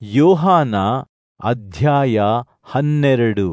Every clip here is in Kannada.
ಯೋಹಾನ ಅಧ್ಯಾಯ ಹನ್ನೆರಡು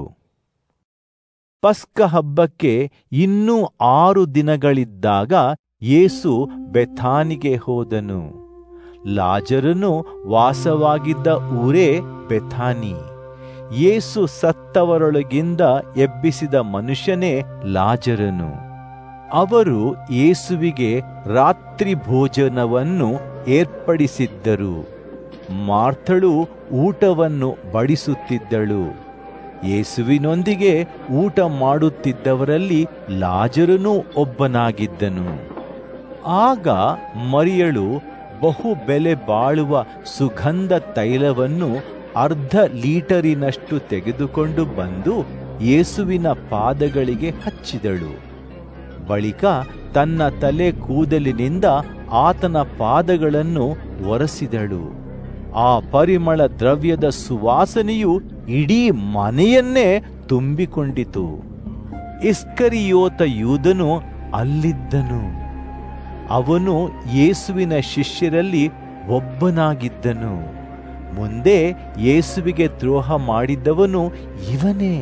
ಪಸ್ಕ ಹಬ್ಬಕ್ಕೆ ಇನ್ನೂ ಆರು ದಿನಗಳಿದ್ದಾಗ ಯೇಸು ಬೆಥಾನಿಗೆ ಹೋದನು ಲಾಜರನು ವಾಸವಾಗಿದ್ದ ಊರೇ ಬೆಥಾನಿ ಯೇಸು ಸತ್ತವರೊಳಗಿಂದ ಎಬ್ಬಿಸಿದ ಮನುಷ್ಯನೇ ಲಾಜರನು ಅವರು ಯೇಸುವಿಗೆ ರಾತ್ರಿ ಭೋಜನವನ್ನು ಏರ್ಪಡಿಸಿದ್ದರು ಮಾರ್ಥಳು ಊಟವನ್ನು ಬಡಿಸುತ್ತಿದ್ದಳು ಯೇಸುವಿನೊಂದಿಗೆ ಊಟ ಮಾಡುತ್ತಿದ್ದವರಲ್ಲಿ ಲಾಜರನೂ ಒಬ್ಬನಾಗಿದ್ದನು ಆಗ ಮರಿಯಳು ಬಹು ಬೆಲೆ ಬಾಳುವ ಸುಗಂಧ ತೈಲವನ್ನು ಅರ್ಧ ಲೀಟರಿನಷ್ಟು ತೆಗೆದುಕೊಂಡು ಬಂದು ಯೇಸುವಿನ ಪಾದಗಳಿಗೆ ಹಚ್ಚಿದಳು ಬಳಿಕ ತನ್ನ ತಲೆ ಕೂದಲಿನಿಂದ ಆತನ ಪಾದಗಳನ್ನು ಒರೆಸಿದಳು ಆ ಪರಿಮಳ ದ್ರವ್ಯದ ಸುವಾಸನೆಯು ಇಡೀ ಮನೆಯನ್ನೇ ತುಂಬಿಕೊಂಡಿತು ಇಸ್ಕರಿಯೋತ ಯೂದನು ಅಲ್ಲಿದ್ದನು ಅವನು ಯೇಸುವಿನ ಶಿಷ್ಯರಲ್ಲಿ ಒಬ್ಬನಾಗಿದ್ದನು ಮುಂದೆ ಯೇಸುವಿಗೆ ದ್ರೋಹ ಮಾಡಿದ್ದವನು ಇವನೇ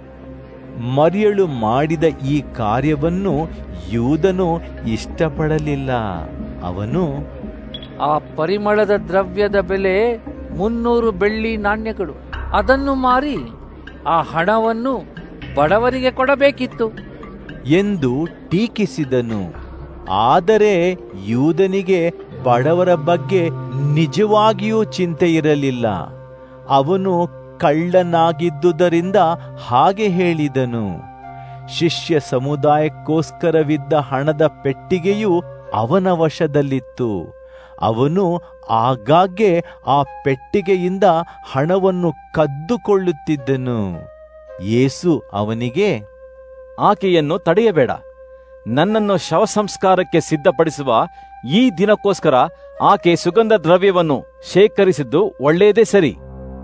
ಮರಿಯಳು ಮಾಡಿದ ಈ ಕಾರ್ಯವನ್ನು ಯೂದನು ಇಷ್ಟಪಡಲಿಲ್ಲ ಅವನು ಆ ಪರಿಮಳದ ದ್ರವ್ಯದ ಬೆಲೆ ಮುನ್ನೂರು ಬೆಳ್ಳಿ ನಾಣ್ಯಗಳು ಅದನ್ನು ಮಾರಿ ಆ ಹಣವನ್ನು ಬಡವರಿಗೆ ಕೊಡಬೇಕಿತ್ತು ಎಂದು ಟೀಕಿಸಿದನು ಆದರೆ ಯೂದನಿಗೆ ಬಡವರ ಬಗ್ಗೆ ನಿಜವಾಗಿಯೂ ಚಿಂತೆ ಇರಲಿಲ್ಲ ಅವನು ಕಳ್ಳನಾಗಿದ್ದುದರಿಂದ ಹಾಗೆ ಹೇಳಿದನು ಶಿಷ್ಯ ಸಮುದಾಯಕ್ಕೋಸ್ಕರವಿದ್ದ ಹಣದ ಪೆಟ್ಟಿಗೆಯು ಅವನ ವಶದಲ್ಲಿತ್ತು ಅವನು ಆಗಾಗ್ಗೆ ಆ ಪೆಟ್ಟಿಗೆಯಿಂದ ಹಣವನ್ನು ಕದ್ದುಕೊಳ್ಳುತ್ತಿದ್ದನು ಯೇಸು ಅವನಿಗೆ ಆಕೆಯನ್ನು ತಡೆಯಬೇಡ ನನ್ನನ್ನು ಶವ ಸಂಸ್ಕಾರಕ್ಕೆ ಸಿದ್ಧಪಡಿಸುವ ಈ ದಿನಕ್ಕೋಸ್ಕರ ಆಕೆ ಸುಗಂಧ ದ್ರವ್ಯವನ್ನು ಶೇಖರಿಸಿದ್ದು ಒಳ್ಳೆಯದೇ ಸರಿ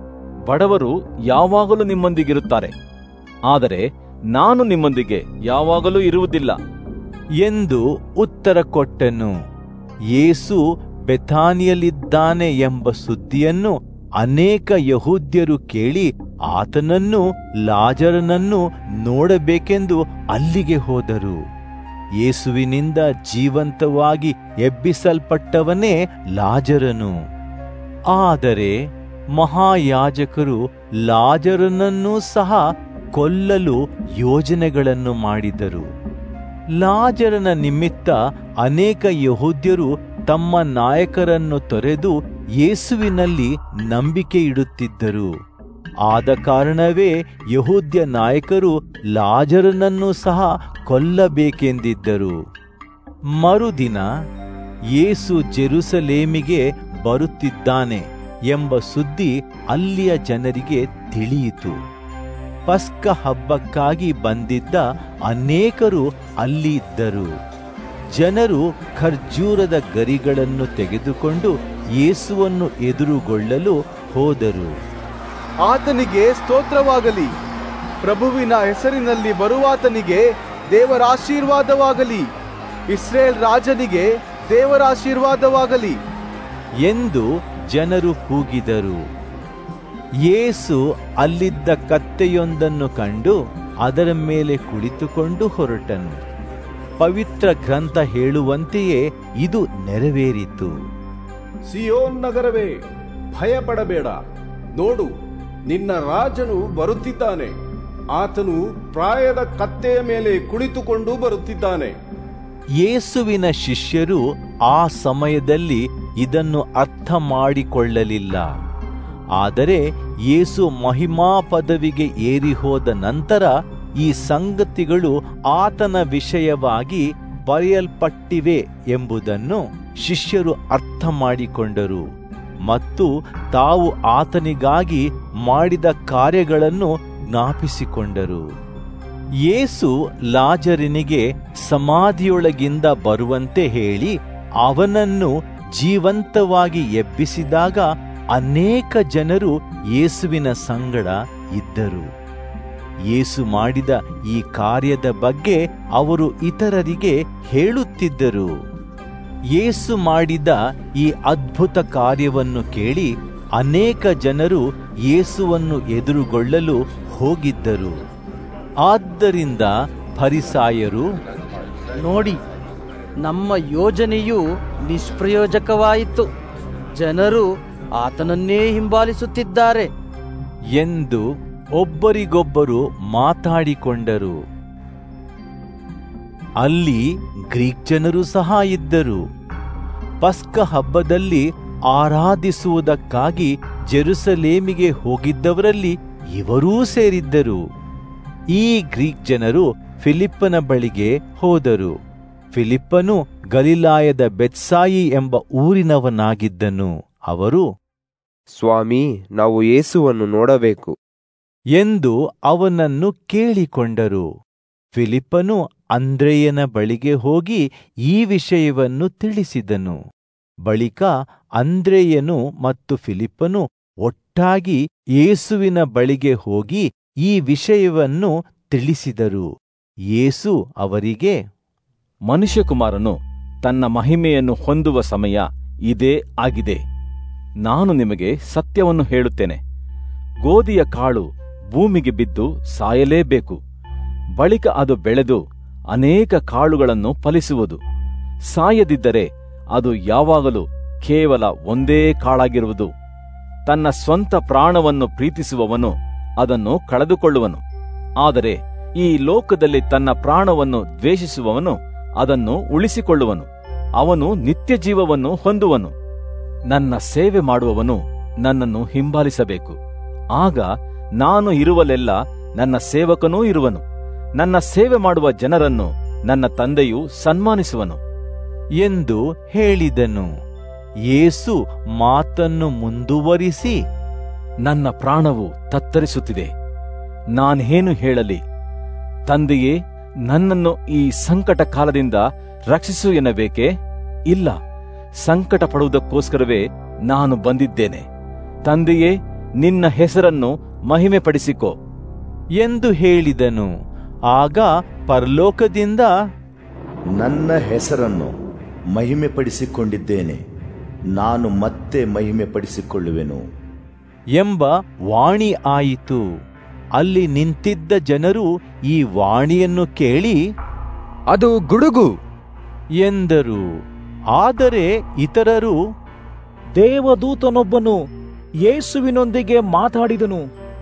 ಬಡವರು ಯಾವಾಗಲೂ ನಿಮ್ಮೊಂದಿಗಿರುತ್ತಾರೆ ಆದರೆ ನಾನು ನಿಮ್ಮೊಂದಿಗೆ ಯಾವಾಗಲೂ ಇರುವುದಿಲ್ಲ ಎಂದು ಉತ್ತರ ಕೊಟ್ಟನು ಯೇಸು ಬೆಥಾನಿಯಲ್ಲಿದ್ದಾನೆ ಎಂಬ ಸುದ್ದಿಯನ್ನು ಅನೇಕ ಯಹೂದ್ಯರು ಕೇಳಿ ಆತನನ್ನು ಲಾಜರನನ್ನು ನೋಡಬೇಕೆಂದು ಅಲ್ಲಿಗೆ ಹೋದರು ಯೇಸುವಿನಿಂದ ಜೀವಂತವಾಗಿ ಎಬ್ಬಿಸಲ್ಪಟ್ಟವನೇ ಲಾಜರನು ಆದರೆ ಮಹಾಯಾಜಕರು ಲಾಜರನನ್ನೂ ಸಹ ಕೊಲ್ಲಲು ಯೋಜನೆಗಳನ್ನು ಮಾಡಿದರು ಲಾಜರನ ನಿಮಿತ್ತ ಅನೇಕ ಯಹೂದ್ಯರು ತಮ್ಮ ನಾಯಕರನ್ನು ತೊರೆದು ಯೇಸುವಿನಲ್ಲಿ ನಂಬಿಕೆ ಇಡುತ್ತಿದ್ದರು ಆದ ಕಾರಣವೇ ಯಹೂದ್ಯ ನಾಯಕರು ಲಾಜರನನ್ನು ಸಹ ಕೊಲ್ಲಬೇಕೆಂದಿದ್ದರು ಮರುದಿನ ಯೇಸು ಜೆರುಸಲೇಮಿಗೆ ಬರುತ್ತಿದ್ದಾನೆ ಎಂಬ ಸುದ್ದಿ ಅಲ್ಲಿಯ ಜನರಿಗೆ ತಿಳಿಯಿತು ಪಸ್ಕ ಹಬ್ಬಕ್ಕಾಗಿ ಬಂದಿದ್ದ ಅನೇಕರು ಅಲ್ಲಿ ಇದ್ದರು ಜನರು ಖರ್ಜೂರದ ಗರಿಗಳನ್ನು ತೆಗೆದುಕೊಂಡು ಯೇಸುವನ್ನು ಎದುರುಗೊಳ್ಳಲು ಹೋದರು ಆತನಿಗೆ ಸ್ತೋತ್ರವಾಗಲಿ ಪ್ರಭುವಿನ ಹೆಸರಿನಲ್ಲಿ ಬರುವಾತನಿಗೆ ದೇವರಾಶೀರ್ವಾದವಾಗಲಿ ಇಸ್ರೇಲ್ ರಾಜನಿಗೆ ದೇವರಾಶೀರ್ವಾದವಾಗಲಿ ಎಂದು ಜನರು ಕೂಗಿದರು ಯೇಸು ಅಲ್ಲಿದ್ದ ಕತ್ತೆಯೊಂದನ್ನು ಕಂಡು ಅದರ ಮೇಲೆ ಕುಳಿತುಕೊಂಡು ಹೊರಟನು ಪವಿತ್ರ ಗ್ರಂಥ ಹೇಳುವಂತೆಯೇ ಇದು ನೆರವೇರಿತು ಸಿಯೋನ್ ನಗರವೇ ಭಯಪಡಬೇಡ ನೋಡು ನಿನ್ನ ರಾಜನು ಬರುತ್ತಿದ್ದಾನೆ ಆತನು ಪ್ರಾಯದ ಕತ್ತೆಯ ಮೇಲೆ ಕುಳಿತುಕೊಂಡು ಬರುತ್ತಿದ್ದಾನೆ ಯೇಸುವಿನ ಶಿಷ್ಯರು ಆ ಸಮಯದಲ್ಲಿ ಇದನ್ನು ಅರ್ಥ ಮಾಡಿಕೊಳ್ಳಲಿಲ್ಲ ಆದರೆ ಯೇಸು ಮಹಿಮಾ ಪದವಿಗೆ ಏರಿ ಹೋದ ನಂತರ ಈ ಸಂಗತಿಗಳು ಆತನ ವಿಷಯವಾಗಿ ಬರೆಯಲ್ಪಟ್ಟಿವೆ ಎಂಬುದನ್ನು ಶಿಷ್ಯರು ಅರ್ಥ ಮಾಡಿಕೊಂಡರು ಮತ್ತು ತಾವು ಆತನಿಗಾಗಿ ಮಾಡಿದ ಕಾರ್ಯಗಳನ್ನು ಜ್ಞಾಪಿಸಿಕೊಂಡರು ಯೇಸು ಲಾಜರನಿಗೆ ಸಮಾಧಿಯೊಳಗಿಂದ ಬರುವಂತೆ ಹೇಳಿ ಅವನನ್ನು ಜೀವಂತವಾಗಿ ಎಬ್ಬಿಸಿದಾಗ ಅನೇಕ ಜನರು ಯೇಸುವಿನ ಸಂಗಡ ಇದ್ದರು ಯೇಸು ಮಾಡಿದ ಈ ಕಾರ್ಯದ ಬಗ್ಗೆ ಅವರು ಇತರರಿಗೆ ಹೇಳುತ್ತಿದ್ದರು ಯೇಸು ಮಾಡಿದ ಈ ಅದ್ಭುತ ಕಾರ್ಯವನ್ನು ಕೇಳಿ ಅನೇಕ ಜನರು ಯೇಸುವನ್ನು ಎದುರುಗೊಳ್ಳಲು ಹೋಗಿದ್ದರು ಆದ್ದರಿಂದ ಫರಿಸಾಯರು ನೋಡಿ ನಮ್ಮ ಯೋಜನೆಯು ನಿಷ್ಪ್ರಯೋಜಕವಾಯಿತು ಜನರು ಆತನನ್ನೇ ಹಿಂಬಾಲಿಸುತ್ತಿದ್ದಾರೆ ಎಂದು ಒಬ್ಬರಿಗೊಬ್ಬರು ಮಾತಾಡಿಕೊಂಡರು ಅಲ್ಲಿ ಗ್ರೀಕ್ ಜನರು ಸಹ ಇದ್ದರು ಪಸ್ಕ ಹಬ್ಬದಲ್ಲಿ ಆರಾಧಿಸುವುದಕ್ಕಾಗಿ ಜೆರುಸಲೇಮಿಗೆ ಹೋಗಿದ್ದವರಲ್ಲಿ ಇವರೂ ಸೇರಿದ್ದರು ಈ ಗ್ರೀಕ್ ಜನರು ಫಿಲಿಪ್ಪನ ಬಳಿಗೆ ಹೋದರು ಫಿಲಿಪ್ಪನು ಗಲಿಲಾಯದ ಬೆತ್ಸಾಯಿ ಎಂಬ ಊರಿನವನಾಗಿದ್ದನು ಅವರು ಸ್ವಾಮಿ ನಾವು ಯೇಸುವನ್ನು ನೋಡಬೇಕು ಎಂದು ಅವನನ್ನು ಕೇಳಿಕೊಂಡರು ಫಿಲಿಪ್ಪನು ಅಂದ್ರೆಯನ ಬಳಿಗೆ ಹೋಗಿ ಈ ವಿಷಯವನ್ನು ತಿಳಿಸಿದನು ಬಳಿಕ ಅಂದ್ರೆಯನು ಮತ್ತು ಫಿಲಿಪ್ಪನು ಒಟ್ಟಾಗಿ ಯೇಸುವಿನ ಬಳಿಗೆ ಹೋಗಿ ಈ ವಿಷಯವನ್ನು ತಿಳಿಸಿದರು ಯೇಸು ಅವರಿಗೆ ಮನುಷ್ಯಕುಮಾರನು ತನ್ನ ಮಹಿಮೆಯನ್ನು ಹೊಂದುವ ಸಮಯ ಇದೇ ಆಗಿದೆ ನಾನು ನಿಮಗೆ ಸತ್ಯವನ್ನು ಹೇಳುತ್ತೇನೆ ಗೋಧಿಯ ಕಾಳು ಭೂಮಿಗೆ ಬಿದ್ದು ಸಾಯಲೇಬೇಕು ಬಳಿಕ ಅದು ಬೆಳೆದು ಅನೇಕ ಕಾಳುಗಳನ್ನು ಫಲಿಸುವುದು ಸಾಯದಿದ್ದರೆ ಅದು ಯಾವಾಗಲೂ ಕೇವಲ ಒಂದೇ ಕಾಳಾಗಿರುವುದು ತನ್ನ ಸ್ವಂತ ಪ್ರಾಣವನ್ನು ಪ್ರೀತಿಸುವವನು ಅದನ್ನು ಕಳೆದುಕೊಳ್ಳುವನು ಆದರೆ ಈ ಲೋಕದಲ್ಲಿ ತನ್ನ ಪ್ರಾಣವನ್ನು ದ್ವೇಷಿಸುವವನು ಅದನ್ನು ಉಳಿಸಿಕೊಳ್ಳುವನು ಅವನು ನಿತ್ಯ ಜೀವವನ್ನು ಹೊಂದುವನು ನನ್ನ ಸೇವೆ ಮಾಡುವವನು ನನ್ನನ್ನು ಹಿಂಬಾಲಿಸಬೇಕು ಆಗ ನಾನು ಇರುವಲೆಲ್ಲ ನನ್ನ ಸೇವಕನೂ ಇರುವನು ನನ್ನ ಸೇವೆ ಮಾಡುವ ಜನರನ್ನು ನನ್ನ ತಂದೆಯು ಸನ್ಮಾನಿಸುವನು ಎಂದು ಹೇಳಿದನು ಯೇಸು ಮಾತನ್ನು ಮುಂದುವರಿಸಿ ನನ್ನ ಪ್ರಾಣವು ತತ್ತರಿಸುತ್ತಿದೆ ನಾನೇನು ಹೇಳಲಿ ತಂದೆಯೇ ನನ್ನನ್ನು ಈ ಸಂಕಟ ಕಾಲದಿಂದ ರಕ್ಷಿಸು ಎನ್ನಬೇಕೇ ಇಲ್ಲ ಸಂಕಟ ಪಡುವುದಕ್ಕೋಸ್ಕರವೇ ನಾನು ಬಂದಿದ್ದೇನೆ ತಂದೆಯೇ ನಿನ್ನ ಹೆಸರನ್ನು ಮಹಿಮೆಪಡಿಸಿಕೋ ಎಂದು ಹೇಳಿದನು ಆಗ ಪರಲೋಕದಿಂದ ನನ್ನ ಹೆಸರನ್ನು ಮಹಿಮೆಪಡಿಸಿಕೊಂಡಿದ್ದೇನೆ ನಾನು ಮತ್ತೆ ಮಹಿಮೆಪಡಿಸಿಕೊಳ್ಳುವೆನು ಎಂಬ ವಾಣಿ ಆಯಿತು ಅಲ್ಲಿ ನಿಂತಿದ್ದ ಜನರು ಈ ವಾಣಿಯನ್ನು ಕೇಳಿ ಅದು ಗುಡುಗು ಎಂದರು ಆದರೆ ಇತರರು ದೇವದೂತನೊಬ್ಬನು ಯೇಸುವಿನೊಂದಿಗೆ ಮಾತಾಡಿದನು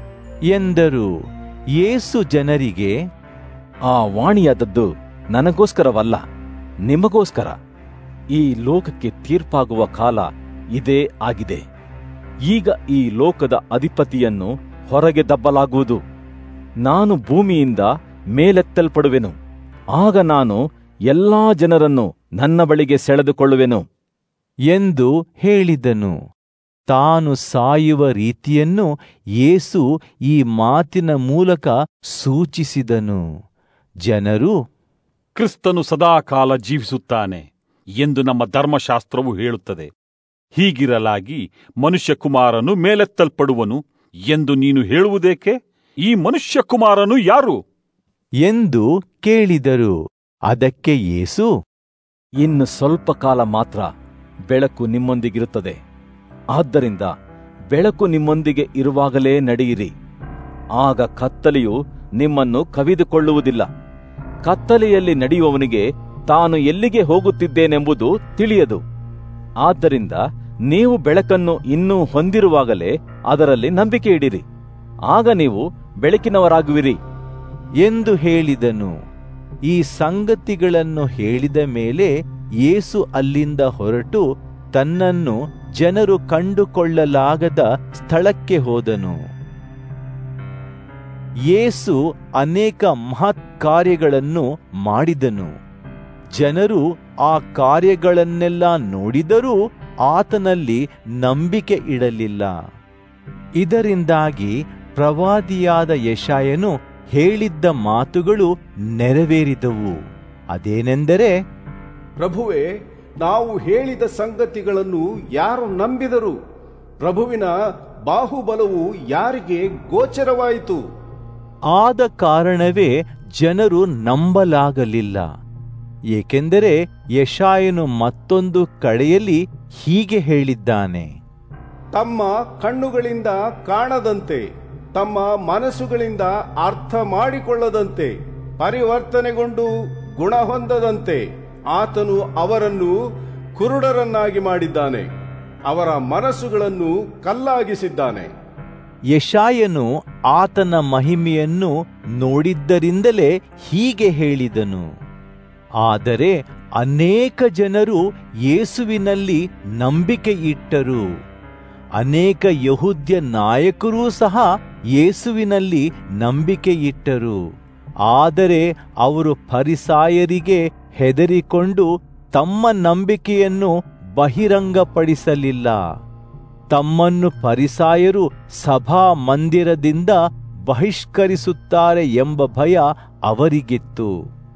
ಎಂದರು ಯೇಸು ಜನರಿಗೆ ಆ ವಾಣಿಯಾದದ್ದು ನನಗೋಸ್ಕರವಲ್ಲ ನಿಮಗೋಸ್ಕರ ಈ ಲೋಕಕ್ಕೆ ತೀರ್ಪಾಗುವ ಕಾಲ ಇದೇ ಆಗಿದೆ ಈಗ ಈ ಲೋಕದ ಅಧಿಪತಿಯನ್ನು ಹೊರಗೆ ದಬ್ಬಲಾಗುವುದು ನಾನು ಭೂಮಿಯಿಂದ ಮೇಲೆತ್ತಲ್ಪಡುವೆನು ಆಗ ನಾನು ಎಲ್ಲಾ ಜನರನ್ನು ನನ್ನ ಬಳಿಗೆ ಸೆಳೆದುಕೊಳ್ಳುವೆನು ಎಂದು ಹೇಳಿದನು ತಾನು ಸಾಯುವ ರೀತಿಯನ್ನು ಯೇಸು ಈ ಮಾತಿನ ಮೂಲಕ ಸೂಚಿಸಿದನು ಜನರು ಕ್ರಿಸ್ತನು ಸದಾಕಾಲ ಜೀವಿಸುತ್ತಾನೆ ಎಂದು ನಮ್ಮ ಧರ್ಮಶಾಸ್ತ್ರವು ಹೇಳುತ್ತದೆ ಹೀಗಿರಲಾಗಿ ಮನುಷ್ಯಕುಮಾರನು ಮೇಲೆತ್ತಲ್ಪಡುವನು ಎಂದು ನೀನು ಹೇಳುವುದೇಕೆ ಈ ಮನುಷ್ಯಕುಮಾರನು ಯಾರು ಎಂದು ಕೇಳಿದರು ಅದಕ್ಕೆ ಯೇಸು ಇನ್ನು ಸ್ವಲ್ಪ ಕಾಲ ಮಾತ್ರ ಬೆಳಕು ನಿಮ್ಮೊಂದಿಗಿರುತ್ತದೆ ಆದ್ದರಿಂದ ಬೆಳಕು ನಿಮ್ಮೊಂದಿಗೆ ಇರುವಾಗಲೇ ನಡೆಯಿರಿ ಆಗ ಕತ್ತಲೆಯು ನಿಮ್ಮನ್ನು ಕವಿದುಕೊಳ್ಳುವುದಿಲ್ಲ ಕತ್ತಲೆಯಲ್ಲಿ ನಡೆಯುವವನಿಗೆ ತಾನು ಎಲ್ಲಿಗೆ ಹೋಗುತ್ತಿದ್ದೇನೆಂಬುದು ತಿಳಿಯದು ಆದ್ದರಿಂದ ನೀವು ಬೆಳಕನ್ನು ಇನ್ನೂ ಹೊಂದಿರುವಾಗಲೇ ಅದರಲ್ಲಿ ನಂಬಿಕೆ ಇಡಿರಿ ಆಗ ನೀವು ಬೆಳಕಿನವರಾಗುವಿರಿ ಎಂದು ಹೇಳಿದನು ಈ ಸಂಗತಿಗಳನ್ನು ಹೇಳಿದ ಮೇಲೆ ಯೇಸು ಅಲ್ಲಿಂದ ಹೊರಟು ತನ್ನನ್ನು ಜನರು ಕಂಡುಕೊಳ್ಳಲಾಗದ ಸ್ಥಳಕ್ಕೆ ಹೋದನು ಯೇಸು ಅನೇಕ ಮಹತ್ ಕಾರ್ಯಗಳನ್ನು ಮಾಡಿದನು ಜನರು ಆ ಕಾರ್ಯಗಳನ್ನೆಲ್ಲ ನೋಡಿದರೂ ಆತನಲ್ಲಿ ನಂಬಿಕೆ ಇಡಲಿಲ್ಲ ಇದರಿಂದಾಗಿ ಪ್ರವಾದಿಯಾದ ಯಶಾಯನು ಹೇಳಿದ್ದ ಮಾತುಗಳು ನೆರವೇರಿದವು ಅದೇನೆಂದರೆ ಪ್ರಭುವೇ ನಾವು ಹೇಳಿದ ಸಂಗತಿಗಳನ್ನು ಯಾರು ನಂಬಿದರು ಪ್ರಭುವಿನ ಬಾಹುಬಲವು ಯಾರಿಗೆ ಗೋಚರವಾಯಿತು ಆದ ಕಾರಣವೇ ಜನರು ನಂಬಲಾಗಲಿಲ್ಲ ಏಕೆಂದರೆ ಯಶಾಯನು ಮತ್ತೊಂದು ಕಡೆಯಲ್ಲಿ ಹೀಗೆ ಹೇಳಿದ್ದಾನೆ ತಮ್ಮ ಕಣ್ಣುಗಳಿಂದ ಕಾಣದಂತೆ ತಮ್ಮ ಮನಸ್ಸುಗಳಿಂದ ಅರ್ಥ ಮಾಡಿಕೊಳ್ಳದಂತೆ ಪರಿವರ್ತನೆಗೊಂಡು ಗುಣ ಹೊಂದದಂತೆ ಆತನು ಅವರನ್ನು ಕುರುಡರನ್ನಾಗಿ ಮಾಡಿದ್ದಾನೆ ಅವರ ಮನಸ್ಸುಗಳನ್ನು ಕಲ್ಲಾಗಿಸಿದ್ದಾನೆ ಯಶಾಯನು ಆತನ ಮಹಿಮೆಯನ್ನು ನೋಡಿದ್ದರಿಂದಲೇ ಹೀಗೆ ಹೇಳಿದನು ಆದರೆ ಅನೇಕ ಜನರು ಯೇಸುವಿನಲ್ಲಿ ನಂಬಿಕೆ ಇಟ್ಟರು ಅನೇಕ ಯಹುದ್ಯ ನಾಯಕರೂ ಸಹ ಯೇಸುವಿನಲ್ಲಿ ನಂಬಿಕೆ ಇಟ್ಟರು ಆದರೆ ಅವರು ಫರಿಸಾಯರಿಗೆ ಹೆದರಿಕೊಂಡು ತಮ್ಮ ನಂಬಿಕೆಯನ್ನು ಬಹಿರಂಗಪಡಿಸಲಿಲ್ಲ ತಮ್ಮನ್ನು ಫರಿಸಾಯರು ಸಭಾ ಮಂದಿರದಿಂದ ಬಹಿಷ್ಕರಿಸುತ್ತಾರೆ ಎಂಬ ಭಯ ಅವರಿಗಿತ್ತು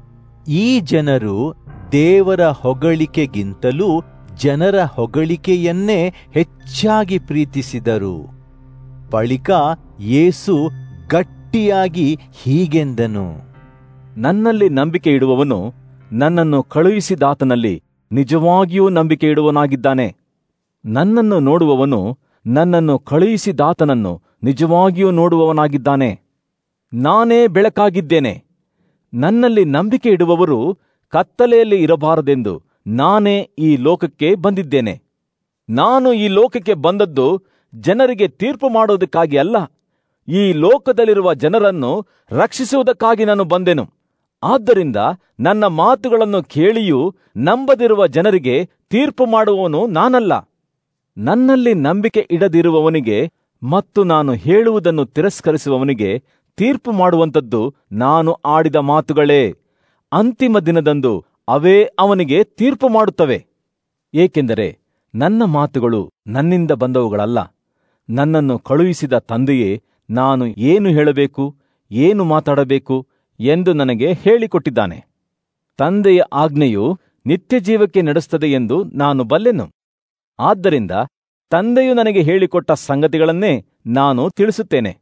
ಈ ಜನರು ದೇವರ ಹೊಗಳಿಕೆಗಿಂತಲೂ ಜನರ ಹೊಗಳಿಕೆಯನ್ನೇ ಹೆಚ್ಚಾಗಿ ಪ್ರೀತಿಸಿದರು ಬಳಿಕ ಯೇಸು ಗಟ್ಟಿಯಾಗಿ ಹೀಗೆಂದನು ನನ್ನಲ್ಲಿ ನಂಬಿಕೆ ಇಡುವವನು ನನ್ನನ್ನು ಕಳುಹಿಸಿದಾತನಲ್ಲಿ ನಿಜವಾಗಿಯೂ ನಂಬಿಕೆ ಇಡುವನಾಗಿದ್ದಾನೆ ನನ್ನನ್ನು ನೋಡುವವನು ನನ್ನನ್ನು ಕಳುಹಿಸಿದಾತನನ್ನು ನಿಜವಾಗಿಯೂ ನೋಡುವವನಾಗಿದ್ದಾನೆ ನಾನೇ ಬೆಳಕಾಗಿದ್ದೇನೆ ನನ್ನಲ್ಲಿ ನಂಬಿಕೆ ಇಡುವವರು ಕತ್ತಲೆಯಲ್ಲಿ ಇರಬಾರದೆಂದು ನಾನೇ ಈ ಲೋಕಕ್ಕೆ ಬಂದಿದ್ದೇನೆ ನಾನು ಈ ಲೋಕಕ್ಕೆ ಬಂದದ್ದು ಜನರಿಗೆ ತೀರ್ಪು ಮಾಡೋದಕ್ಕಾಗಿ ಅಲ್ಲ ಈ ಲೋಕದಲ್ಲಿರುವ ಜನರನ್ನು ರಕ್ಷಿಸುವುದಕ್ಕಾಗಿ ನಾನು ಬಂದೆನು ಆದ್ದರಿಂದ ನನ್ನ ಮಾತುಗಳನ್ನು ಕೇಳಿಯೂ ನಂಬದಿರುವ ಜನರಿಗೆ ತೀರ್ಪು ಮಾಡುವವನು ನಾನಲ್ಲ ನನ್ನಲ್ಲಿ ನಂಬಿಕೆ ಇಡದಿರುವವನಿಗೆ ಮತ್ತು ನಾನು ಹೇಳುವುದನ್ನು ತಿರಸ್ಕರಿಸುವವನಿಗೆ ತೀರ್ಪು ಮಾಡುವಂಥದ್ದು ನಾನು ಆಡಿದ ಮಾತುಗಳೇ ಅಂತಿಮ ದಿನದಂದು ಅವೇ ಅವನಿಗೆ ತೀರ್ಪು ಮಾಡುತ್ತವೆ ಏಕೆಂದರೆ ನನ್ನ ಮಾತುಗಳು ನನ್ನಿಂದ ಬಂದವುಗಳಲ್ಲ ನನ್ನನ್ನು ಕಳುಹಿಸಿದ ತಂದೆಯೇ ನಾನು ಏನು ಹೇಳಬೇಕು ಏನು ಮಾತಾಡಬೇಕು ಎಂದು ನನಗೆ ಹೇಳಿಕೊಟ್ಟಿದ್ದಾನೆ ತಂದೆಯ ಆಜ್ಞೆಯು ನಿತ್ಯ ಜೀವಕ್ಕೆ ನಡೆಸುತ್ತದೆ ಎಂದು ನಾನು ಬಲ್ಲೆನು ಆದ್ದರಿಂದ ತಂದೆಯು ನನಗೆ ಹೇಳಿಕೊಟ್ಟ ಸಂಗತಿಗಳನ್ನೇ ನಾನು ತಿಳಿಸುತ್ತೇನೆ